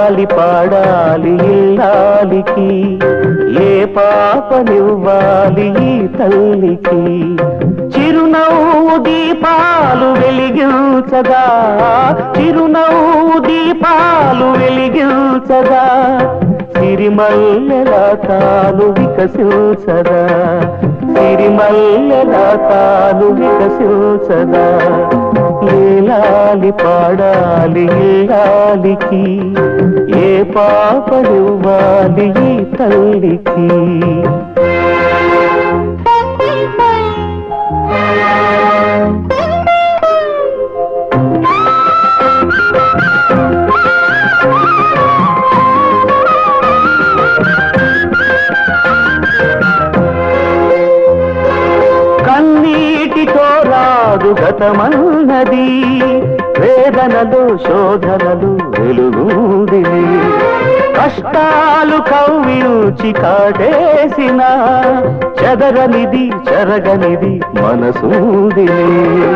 ఏలాలి పాడాలి ఇల్లాలికి ఏ పాపనివ్వాలి ఈ తల్లికి చిరునవ్వు దీపాలు వెలిగించగా చిరునవ్వు దీపాలు వెలిగించగా సిరిమల్లెల తాను వికసించదా సిరిమల్లెల తాను వికసించదా ఏలాలి పాడాలి ఇల్లాలికి ఏ పాపనివ్వాలి ఈ తల్లికి కన్నీటితో రాదు గతమన్నది వేదనలు శోధనలు వెలుగుదిని కష్టాలు కవ్వించి కాటేసిన చెదరనిది చెరగనిది మనసూదిని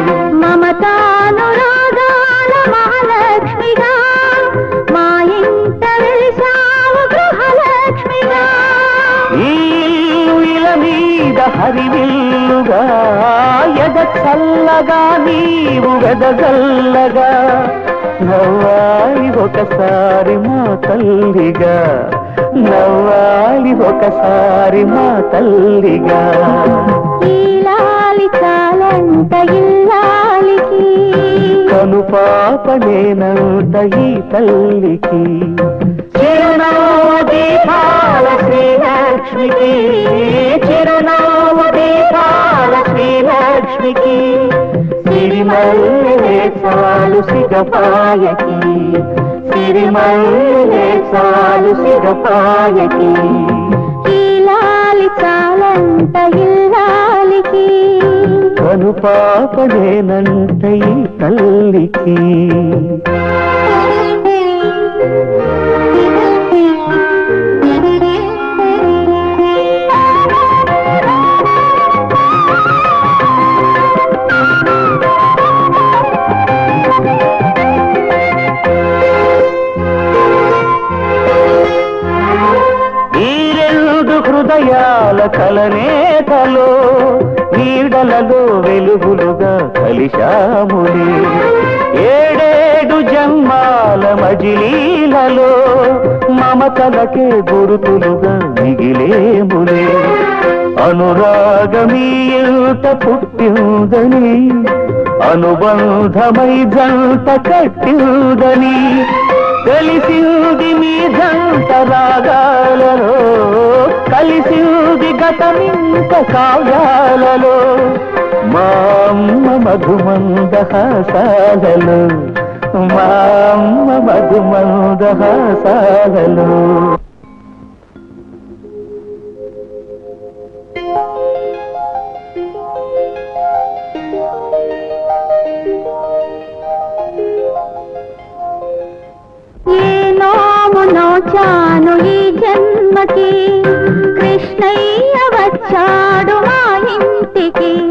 మమతానురాగాల మహాలక్ష్మిగా మా ఇంట వెలిసావు గృహలక్ష్మిగా ఈ ఇల్లు ఇల మీద హరివిల్లుగా ఎద చల్లగా నీవు వెదగల్లగా నవ్వాలి ఒకసారి మా తల్లిగా నవ్వాలి ఒకసారి మా తల్లిగా ఈలాలి చాలంట ఇల్లాలికి కను పాపనేనంట ఈ తల్లికి చిరునవ్వు దీపాల శ్రీలక్ష్మికి చిరునవ్వు దీపాల శ్రీలక్ష్మికి సిరిమల్లె చాలు సిగపాయకి సిరిమల్లె చాలు సిగపాయకి ఈలాలి చాలంట ఇల్లాలికి కను పాపనేనంట ఈ తల్లికి ఈ రెండు హృదయాల కలనేతలో నీడలలో వెలుగులుగా కలిశాములే ఏడేడు జన్మాల మజిలీలలో మమతలకే గురుతులుగా మిగిలేములే అనురాగమీ ఎంత పుట్టిందని అనుబంధమై జంట కట్టిందని తెలిసింది మీ జంట రాగాలలో కలిసింది గతమింత కావ్యాలలో మా అమ్మ మధుమందహాసాలలో మా అమ్మ మధుమందహాసాలలో ఏ నోము నోచాను ఈ జన్మకి కృష్ణయ్య వచ్చాడు మా ఇంటికి